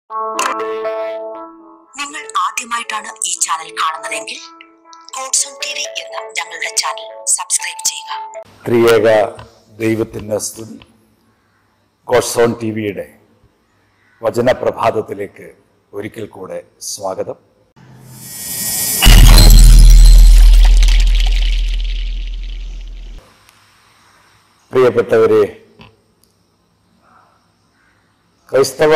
നിങ്ങൾ ആദ്യമായിട്ടാണ് ഈ ചാനൽ കാണുന്നതെങ്കിൽ ഗോഡ്സോൺ ടി വി എന്ന ഞങ്ങളുടെ ചാനൽ സബ്സ്ക്രൈബ് ചെയ്യുക ത്രിയേക ദൈവത്തിൻ്റെ സ്തുതി ഗോഡ്സോൺ ടി വിയുടെ വചനപ്രഭാതത്തിലേക്ക് ഒരിക്കൽ കൂടെ സ്വാഗതം പ്രിയപ്പെട്ടവരെ ക്രൈസ്തവ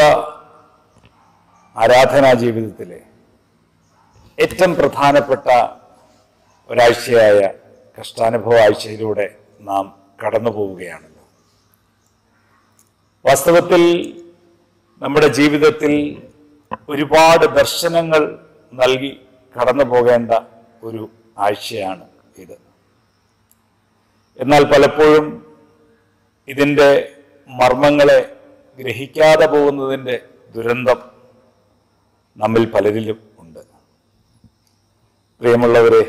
ആരാധനാ ജീവിതത്തിലെ ഏറ്റവും പ്രധാനപ്പെട്ട ഒരാഴ്ചയായ കഷ്ടാനുഭവ ആഴ്ചയിലൂടെ നാം കടന്നു പോവുകയാണല്ലോ വാസ്തവത്തിൽ നമ്മുടെ ജീവിതത്തിൽ ഒരുപാട് ദർശനങ്ങൾ നൽകി കടന്നു പോകേണ്ട ഒരു ആഴ്ചയാണ് ഇത് എന്നാൽ പലപ്പോഴും ഇതിൻ്റെ മർമ്മങ്ങളെ ഗ്രഹിക്കാതെ പോകുന്നതിൻ്റെ ദുരന്തം നമ്മിൽ പലരിലും ഉണ്ട് പ്രിയമുള്ളവരെ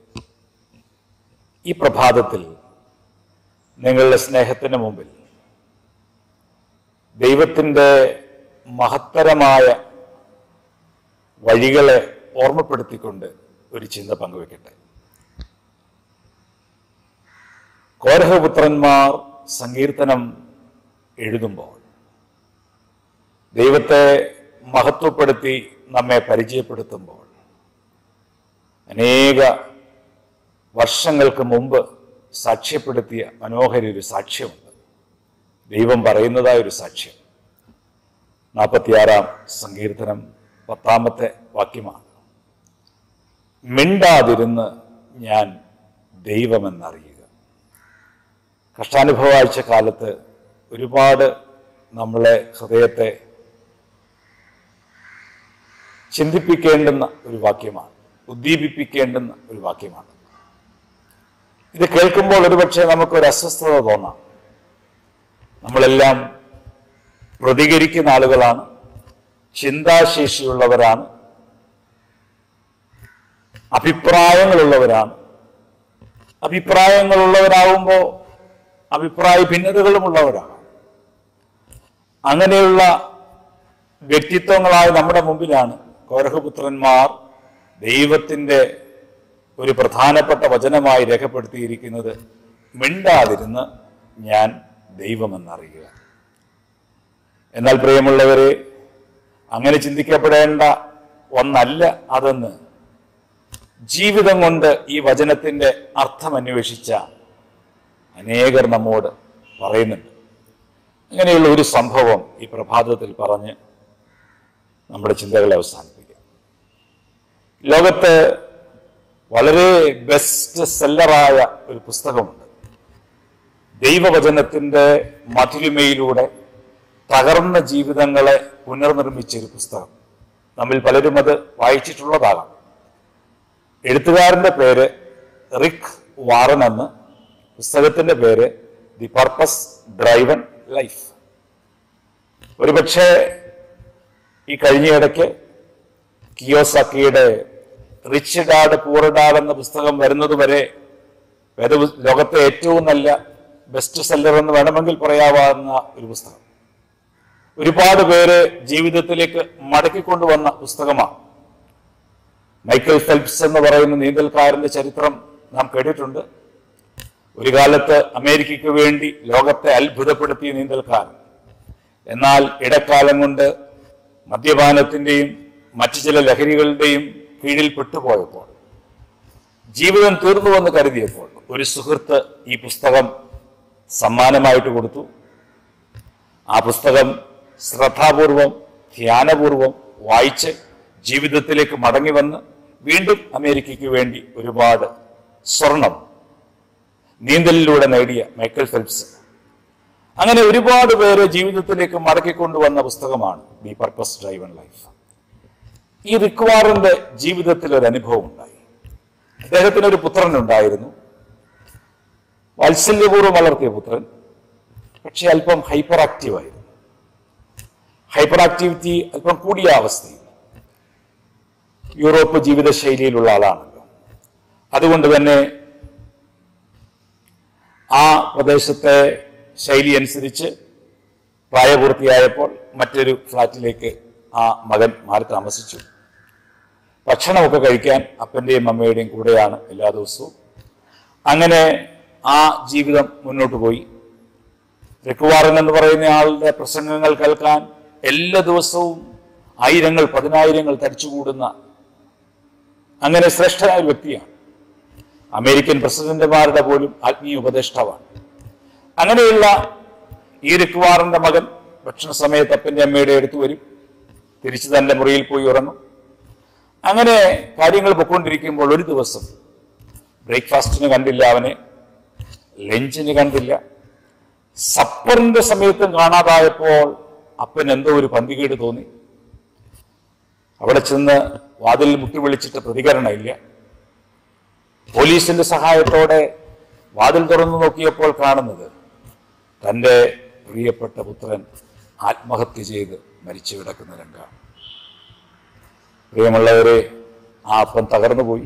ഈ പ്രഭാതത്തിൽ നിങ്ങളുടെ സ്നേഹത്തിന് മുമ്പിൽ ദൈവത്തിൻ്റെ മഹത്തരമായ വഴികളെ ഓർമ്മപ്പെടുത്തിക്കൊണ്ട് ഒരു ചിന്ത പങ്കുവെക്കട്ടെ കോരഹപുത്രന്മാർ സങ്കീർത്തനം എഴുതുമ്പോൾ ദൈവത്തെ മഹത്വപ്പെടുത്തി നമ്മെ പരിചയപ്പെടുത്തുമ്പോൾ അനേക വർഷങ്ങൾക്ക് മുമ്പ് സാക്ഷ്യപ്പെടുത്തിയ മനോഹര ഒരു സാക്ഷ്യമുണ്ട് ദൈവം പറയുന്നതായ ഒരു സാക്ഷ്യം നാൽപ്പത്തിയാറാം സങ്കീർത്തനം പത്താമത്തെ വാക്യമാണ് മിണ്ടാതിരുന്ന് ഞാൻ ദൈവമെന്നറിയുക കഷ്ടാനുഭവ ആഴ്ച കാലത്ത് ഒരുപാട് നമ്മളെ ഹൃദയത്തെ ചിന്തിപ്പിക്കേണ്ടുന്ന ഒരു വാക്യമാണ് ഉദ്ദീപിപ്പിക്കേണ്ടുന്ന ഒരു വാക്യമാണ് ഇത് കേൾക്കുമ്പോൾ ഒരുപക്ഷെ നമുക്കൊരു അസ്വസ്ഥത തോന്നാം നമ്മളെല്ലാം പ്രതികരിക്കുന്ന ആളുകളാണ് ചിന്താശേഷിയുള്ളവരാണ് അഭിപ്രായങ്ങളുള്ളവരാണ് അഭിപ്രായങ്ങളുള്ളവരാകുമ്പോൾ അഭിപ്രായ ഭിന്നതകളുമുള്ളവരാണ് അങ്ങനെയുള്ള വ്യക്തിത്വങ്ങളായ നമ്മുടെ മുമ്പിലാണ് കോരഹപുത്രന്മാർ ദൈവത്തിൻ്റെ ഒരു പ്രധാനപ്പെട്ട വചനമായി രേഖപ്പെടുത്തിയിരിക്കുന്നത് മിണ്ടാതിരുന്ന് ഞാൻ ദൈവമെന്നറിയുക എന്നാൽ പ്രിയമുള്ളവരെ അങ്ങനെ ചിന്തിക്കപ്പെടേണ്ട ഒന്നല്ല അതെന്ന് ജീവിതം കൊണ്ട് ഈ വചനത്തിൻ്റെ അർത്ഥം അന്വേഷിച്ച അനേകർ നമ്മോട് പറയുന്നുണ്ട് അങ്ങനെയുള്ള ഒരു സംഭവം ഈ പ്രഭാതത്തിൽ പറഞ്ഞ് നമ്മുടെ ചിന്തകളെ അവസാനിപ്പിക്കാം ലോകത്ത് വളരെ ബെസ്റ്റ് സെല്ലറായ ഒരു പുസ്തകമുണ്ട് ദൈവവചനത്തിൻ്റെ മധുരിമയിലൂടെ തകർന്ന ജീവിതങ്ങളെ പുനർനിർമ്മിച്ച ഒരു പുസ്തകം നമ്മിൽ പലരും അത് വായിച്ചിട്ടുള്ളതാകാം എഴുത്തുകാരന്റെ പേര് റിക് വാറൻ എന്ന് പുസ്തകത്തിന്റെ പേര് ദി പർപ്പസ് ഡ്രൈവൻ ലൈഫ് ഒരുപക്ഷെ ഈ കഴിഞ്ഞ ഇടയ്ക്ക് കിയോസക്കിയുടെ റിച്ച് ഡാഡ് പൂർ ഡാഡ് എന്ന പുസ്തകം വരുന്നത് വരെ വേദ ലോകത്തെ ഏറ്റവും നല്ല ബെസ്റ്റ് സെല്ലർ എന്ന് വേണമെങ്കിൽ പറയാവുന്ന ഒരു പുസ്തകം ഒരുപാട് പേര് ജീവിതത്തിലേക്ക് മടക്കിക്കൊണ്ടുവന്ന പുസ്തകമാണ് മൈക്കൽ ഫെൽപ്സ് എന്ന് പറയുന്ന നീന്തൽക്കാരന്റെ ചരിത്രം നാം കേട്ടിട്ടുണ്ട് ഒരു കാലത്ത് അമേരിക്കയ്ക്ക് വേണ്ടി ലോകത്തെ അത്ഭുതപ്പെടുത്തിയ നീന്തൽക്കാരൻ എന്നാൽ ഇടക്കാലം കൊണ്ട് മദ്യപാനത്തിന്റെയും മറ്റു ചില ലഹരികളുടെയും കീഴിൽ പെട്ടുപോയപ്പോൾ ജീവിതം തീർന്നുവെന്ന് കരുതിയപ്പോൾ ഒരു സുഹൃത്ത് ഈ പുസ്തകം സമ്മാനമായിട്ട് കൊടുത്തു ആ പുസ്തകം ശ്രദ്ധാപൂർവം ധ്യാനപൂർവം വായിച്ച് ജീവിതത്തിലേക്ക് മടങ്ങി വന്ന് വീണ്ടും അമേരിക്കയ്ക്ക് വേണ്ടി ഒരുപാട് സ്വർണം നീന്തലിലൂടെ നേടിയ മൈക്കൽ ഫെൽപ്സ് അങ്ങനെ ഒരുപാട് പേരെ ജീവിതത്തിലേക്ക് മടക്കിക്കൊണ്ടുവന്ന പുസ്തകമാണ് ദി പർപ്പസ് ഡ്രൈവൻ ലൈഫ് ഈ റിക്വാറിന്റെ ജീവിതത്തിൽ ഒരു അനുഭവം ഉണ്ടായി അദ്ദേഹത്തിന് ഒരു പുത്രൻ ഉണ്ടായിരുന്നു വാത്സല്യപൂർവ്വം വളർത്തിയ പുത്രൻ പക്ഷെ അല്പം ഹൈപ്പർ ആക്റ്റീവ് ആയിരുന്നു ഹൈപ്പർ ആക്ടിവിറ്റി അല്പം കൂടിയ അവസ്ഥയിൽ യൂറോപ്പ് ജീവിതശൈലിയിലുള്ള ആളാണല്ലോ അതുകൊണ്ട് തന്നെ ആ പ്രദേശത്തെ ശൈലി അനുസരിച്ച് പ്രായപൂർത്തിയായപ്പോൾ മറ്റൊരു ഫ്ലാറ്റിലേക്ക് ആ മകൻ മാറി താമസിച്ചു ഭക്ഷണമൊക്കെ കഴിക്കാൻ അപ്പൻ്റെയും അമ്മയുടെയും കൂടെയാണ് എല്ലാ ദിവസവും അങ്ങനെ ആ ജീവിതം മുന്നോട്ട് പോയി രഘുവാറൻ എന്ന് പറയുന്ന ആളുടെ പ്രസംഗങ്ങൾ കേൾക്കാൻ എല്ലാ ദിവസവും ആയിരങ്ങൾ പതിനായിരങ്ങൾ തടിച്ചുകൂടുന്ന അങ്ങനെ ശ്രേഷ്ഠനായ ഒരു വ്യക്തിയാണ് അമേരിക്കൻ പ്രസിഡന്റുമാരുടെ പോലും ആത്മീയ ഉപദേഷ്ടാവാണ് അങ്ങനെയുള്ള ഈ രഘുവാറിന്റെ മകൻ ഭക്ഷണ സമയത്ത് അപ്പൻ്റെ അമ്മയുടെ അടുത്ത് വരും തിരിച്ചു തന്റെ മുറിയിൽ പോയി ഉറങ്ങും അങ്ങനെ കാര്യങ്ങൾ പൊയ്ക്കൊണ്ടിരിക്കുമ്പോൾ ഒരു ദിവസം ബ്രേക്ക്ഫാസ്റ്റിന് കണ്ടില്ല അവനെ ലഞ്ചിന് കണ്ടില്ല സപ്പറിന്റെ സമയത്തും കാണാതായപ്പോൾ അപ്പൻ എന്തോ ഒരു പന്തികേട് തോന്നി അവിടെ ചെന്ന് വാതിൽ മുട്ടി വിളിച്ചിട്ട് പ്രതികരണമില്ല പോലീസിന്റെ സഹായത്തോടെ വാതിൽ തുറന്നു നോക്കിയപ്പോൾ കാണുന്നത് തൻ്റെ പ്രിയപ്പെട്ട പുത്രൻ ആത്മഹത്യ ചെയ്ത് മരിച്ചു കിടക്കുന്ന രംഗമാണ് പ്രിയമുള്ളവരെ ആ അപ്പം തകർന്നു പോയി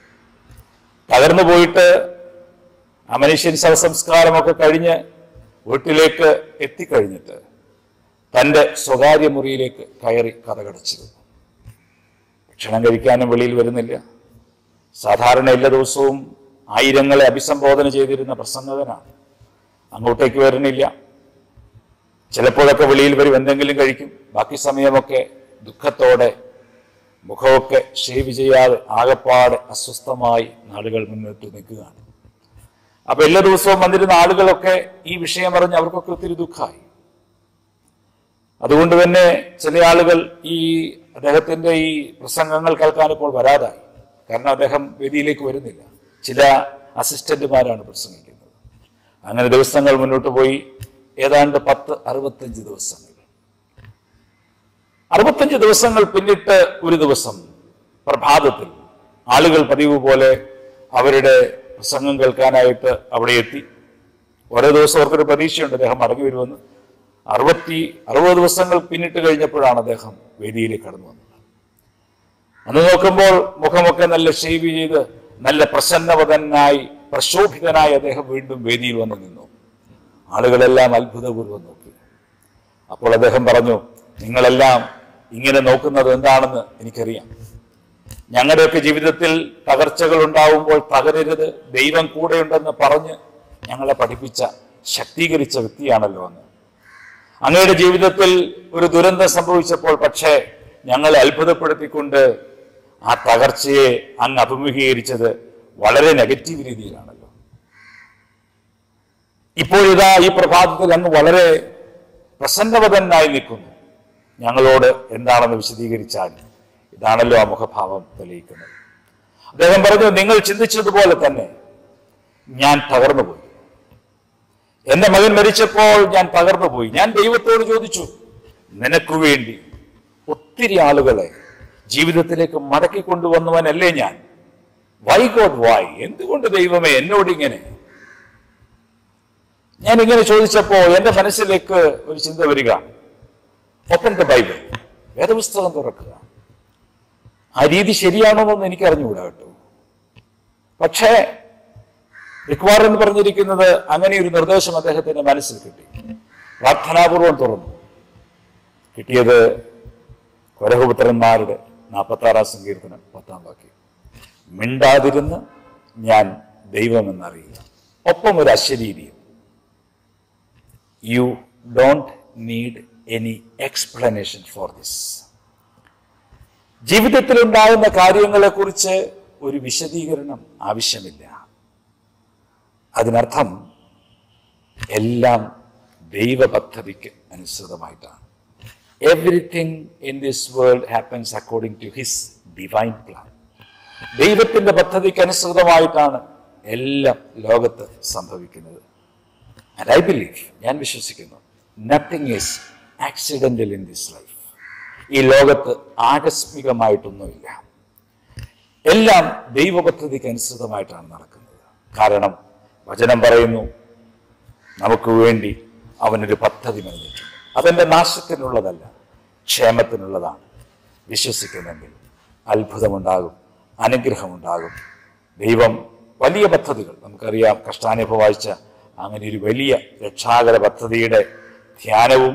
തകർന്നു പോയിട്ട് ആ മനുഷ്യൻ ശവസംസ്കാരമൊക്കെ കഴിഞ്ഞ് വീട്ടിലേക്ക് എത്തിക്കഴിഞ്ഞിട്ട് തൻ്റെ സ്വകാര്യ മുറിയിലേക്ക് കയറി കഥകടച്ചിരുന്നു ഭക്ഷണം കഴിക്കാനും വെളിയിൽ വരുന്നില്ല സാധാരണ എല്ലാ ദിവസവും ആയിരങ്ങളെ അഭിസംബോധന ചെയ്തിരുന്ന പ്രസംഗകനാണ് അങ്ങോട്ടേക്ക് വരുന്നില്ല ചിലപ്പോഴൊക്കെ വെളിയിൽ വരും എന്തെങ്കിലും കഴിക്കും ബാക്കി സമയമൊക്കെ ദുഃഖത്തോടെ മുഖമൊക്കെ ഷേവ് ചെയ്യാതെ ആകപ്പാടെ അസ്വസ്ഥമായി നാളുകൾ മുന്നോട്ട് നിൽക്കുകയാണ് അപ്പൊ എല്ലാ ദിവസവും വന്നിരുന്ന ആളുകളൊക്കെ ഈ വിഷയം അറിഞ്ഞ് അവർക്കൊക്കെ ഒത്തിരി ദുഃഖമായി അതുകൊണ്ട് തന്നെ ചില ആളുകൾ ഈ അദ്ദേഹത്തിന്റെ ഈ പ്രസംഗങ്ങൾ കേൾക്കാൻ ഇപ്പോൾ വരാതായി കാരണം അദ്ദേഹം വേദിയിലേക്ക് വരുന്നില്ല ചില അസിസ്റ്റന്റുമാരാണ് പ്രസംഗിക്കുന്നത് അങ്ങനെ ദിവസങ്ങൾ മുന്നോട്ട് പോയി ഏതാണ്ട് പത്ത് അറുപത്തഞ്ച് ദിവസങ്ങൾ അറുപത്തഞ്ച് ദിവസങ്ങൾ പിന്നിട്ട് ഒരു ദിവസം പ്രഭാതത്തിൽ ആളുകൾ പതിവ് പോലെ അവരുടെ പ്രസംഗം കേൾക്കാനായിട്ട് അവിടെ എത്തി ഓരോ ദിവസം അവർക്കൊരു പ്രതീക്ഷയുണ്ട് അദ്ദേഹം മടങ്ങി വരുമെന്ന് അറുപത്തി അറുപത് ദിവസങ്ങൾ പിന്നിട്ട് കഴിഞ്ഞപ്പോഴാണ് അദ്ദേഹം വേദിയിലേക്ക് കടന്നു വന്നത് അന്ന് നോക്കുമ്പോൾ മുഖമൊക്കെ നല്ല ഷേവ് ചെയ്ത് നല്ല പ്രസന്നവതനായി പ്രശോഭിതനായി അദ്ദേഹം വീണ്ടും വേദിയിൽ വന്നു നിന്നു ആളുകളെല്ലാം അത്ഭുതപൂർവ്വം നോക്കി അപ്പോൾ അദ്ദേഹം പറഞ്ഞു നിങ്ങളെല്ലാം ഇങ്ങനെ നോക്കുന്നത് എന്താണെന്ന് എനിക്കറിയാം ഞങ്ങളുടെയൊക്കെ ജീവിതത്തിൽ തകർച്ചകൾ ഉണ്ടാവുമ്പോൾ തകരരുത് ദൈവം കൂടെയുണ്ടെന്ന് പറഞ്ഞ് ഞങ്ങളെ പഠിപ്പിച്ച ശക്തീകരിച്ച വ്യക്തിയാണല്ലോ അന്ന് അങ്ങയുടെ ജീവിതത്തിൽ ഒരു ദുരന്തം സംഭവിച്ചപ്പോൾ പക്ഷേ ഞങ്ങളെ അത്ഭുതപ്പെടുത്തിക്കൊണ്ട് ആ തകർച്ചയെ അങ്ങ് അഭിമുഖീകരിച്ചത് വളരെ നെഗറ്റീവ് രീതിയിലാണല്ലോ ഇപ്പോഴിതാ ഈ പ്രഭാതത്തിൽ അങ്ങ് വളരെ പ്രസന്നവതനായി നിൽക്കുന്നു ഞങ്ങളോട് എന്താണെന്ന് വിശദീകരിച്ചാൽ ഇതാണല്ലോ ആ മുഖഭാവം തെളിയിക്കുന്നത് അദ്ദേഹം പറഞ്ഞു നിങ്ങൾ ചിന്തിച്ചതുപോലെ തന്നെ ഞാൻ തകർന്നുപോയി എന്റെ മകൻ മരിച്ചപ്പോൾ ഞാൻ തകർന്നുപോയി ഞാൻ ദൈവത്തോട് ചോദിച്ചു നിനക്കു വേണ്ടി ഒത്തിരി ആളുകളെ ജീവിതത്തിലേക്ക് മടക്കി കൊണ്ടുവന്നവനല്ലേ ഞാൻ വൈ ഗോഡ് വൈ എന്തുകൊണ്ട് ദൈവമേ എന്നോട് ഇങ്ങനെ ഞാൻ ഇങ്ങനെ ചോദിച്ചപ്പോ എന്റെ മനസ്സിലേക്ക് ഒരു ചിന്ത വരിക ഓപ്പൺ ദ ബൈബിൾ വേദപുസ്തകം തുറക്കുക ആ രീതി ശരിയാണോന്നൊന്നും എനിക്ക് അറിഞ്ഞുകൂടാ കേട്ടോ പക്ഷേ റിക്വാർ എന്ന് പറഞ്ഞിരിക്കുന്നത് അങ്ങനെ ഒരു നിർദ്ദേശം അദ്ദേഹത്തിന്റെ മനസ്സിൽ കിട്ടി പ്രാർത്ഥനാപൂർവം തുറന്നു കിട്ടിയത് കൊലഹുപുത്രന്മാരുടെ നാൽപ്പത്തി ആറാം സങ്കീർത്തനം പത്താം വാക്യം മിണ്ടാതിരുന്ന് ഞാൻ ദൈവമെന്നറിയുക ഒപ്പം ഒരു അശരീരിയും you don't need any explanation for this ജീവിതത്തിൽ ഉണ്ടാകുന്ന കാര്യങ്ങളെക്കുറിച്ച് ഒരു വിശദീകരണം ആവശ്യമില്ല അതിനർത്ഥം എല്ലാം ദൈവപദ്ധതിക്ക് അനുസൃതമായിട്ടാണ് everything in this world happens according to his divine plan ദൈവത്തിന്റെ പദ്ധതിക്ക് അനുസൃതമായിട്ടാണ് എല്ലാം ലോകത്ത് സംഭവിക്കുന്നത് ആൻഡ് ഐ ബിലീവ് ഞാൻ വിശ്വസിക്കുന്നു nothing is accidental in this life ഈ ലോകത്ത് ആകസ്മികമായിട്ടൊന്നുമില്ല എല്ലാം ദൈവപദ്ധതിക്ക് അനുസൃതമായിട്ടാണ് നടക്കുന്നത് കാരണം വചനം പറയുന്നു നമുക്ക് വേണ്ടി അവനൊരു പദ്ധതി മെനഞ്ഞിട്ടുണ്ട് അതെന്റെ നാശത്തിനുള്ളതല്ല ക്ഷേമത്തിനുള്ളതാണ് വിശ്വസിക്കുന്നെങ്കിൽ അത്ഭുതമുണ്ടാകും അനുഗ്രഹമുണ്ടാകും ദൈവം വലിയ പദ്ധതികൾ നമുക്കറിയാം കഷ്ടാനുഭവ വായിച്ച അങ്ങനെ ഒരു വലിയ രക്ഷാകര പദ്ധതിയുടെ ധ്യാനവും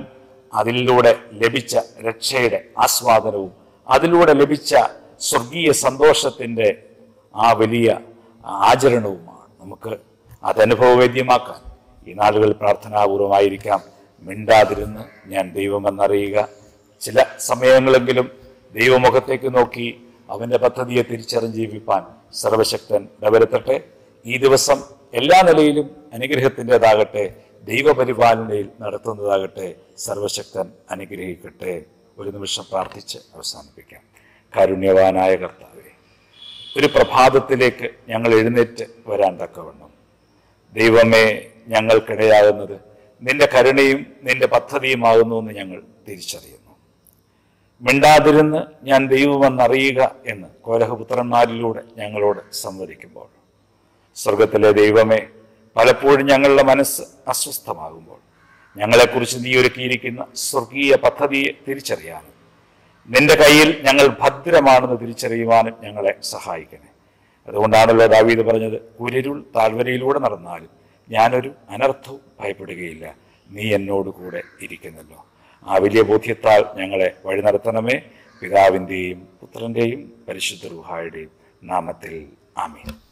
അതിലൂടെ ലഭിച്ച രക്ഷയുടെ ആസ്വാദനവും അതിലൂടെ ലഭിച്ച സ്വർഗീയ സന്തോഷത്തിൻ്റെ ആ വലിയ ആചരണവുമാണ് നമുക്ക് അതനുഭവവേദ്യമാക്കാൻ ഈ നാളുകൾ പ്രാർത്ഥനാപൂർവമായിരിക്കാം മിണ്ടാതിരുന്ന് ഞാൻ ദൈവമെന്നറിയുക ചില സമയങ്ങളെങ്കിലും ദൈവമുഖത്തേക്ക് നോക്കി അവന്റെ പദ്ധതിയെ തിരിച്ചറിഞ്ഞ് ജീവിപ്പാൻ സർവശക്തൻ ഇടവരുത്തട്ടെ ഈ ദിവസം എല്ലാ നിലയിലും അനുഗ്രഹത്തിൻ്റെതാകട്ടെ ദൈവപരിപാലനയിൽ നടത്തുന്നതാകട്ടെ സർവശക്തൻ അനുഗ്രഹിക്കട്ടെ ഒരു നിമിഷം പ്രാർത്ഥിച്ച് അവസാനിപ്പിക്കാം കാരുണ്യവാനായ കർത്താവെ ഒരു പ്രഭാതത്തിലേക്ക് ഞങ്ങൾ എഴുന്നേറ്റ് വരാൻ തക്കവണ്ണം ദൈവമേ ഞങ്ങൾക്കിടയാകുന്നത് നിന്റെ കരുണയും നിന്റെ പദ്ധതിയുമാകുന്നു എന്ന് ഞങ്ങൾ തിരിച്ചറിയുന്നു മിണ്ടാതിരുന്ന് ഞാൻ ദൈവമെന്നറിയുക എന്ന് കോലഹപുത്രന്മാരിലൂടെ ഞങ്ങളോട് സംവദിക്കുമ്പോൾ സ്വർഗത്തിലെ ദൈവമേ പലപ്പോഴും ഞങ്ങളുടെ മനസ്സ് അസ്വസ്ഥമാകുമ്പോൾ ഞങ്ങളെക്കുറിച്ച് നീ ഒരുക്കിയിരിക്കുന്ന സ്വർഗീയ പദ്ധതിയെ തിരിച്ചറിയാനും നിന്റെ കയ്യിൽ ഞങ്ങൾ ഭദ്രമാണെന്ന് തിരിച്ചറിയുവാനും ഞങ്ങളെ സഹായിക്കണേ അതുകൊണ്ടാണല്ലോ ദാവീദ് പറഞ്ഞത് കുരരുൾ താഴ്വരയിലൂടെ നടന്നാലും ഞാനൊരു അനർത്ഥവും ഭയപ്പെടുകയില്ല നീ എന്നോട് കൂടെ ഇരിക്കുന്നല്ലോ ആ വലിയ ബോധ്യത്താൽ ഞങ്ങളെ വഴി നടത്തണമേ പിതാവിൻ്റെയും പുത്രൻ്റെയും പരിശുദ്ധ റുഹായുടെയും നാമത്തിൽ ആമീൻ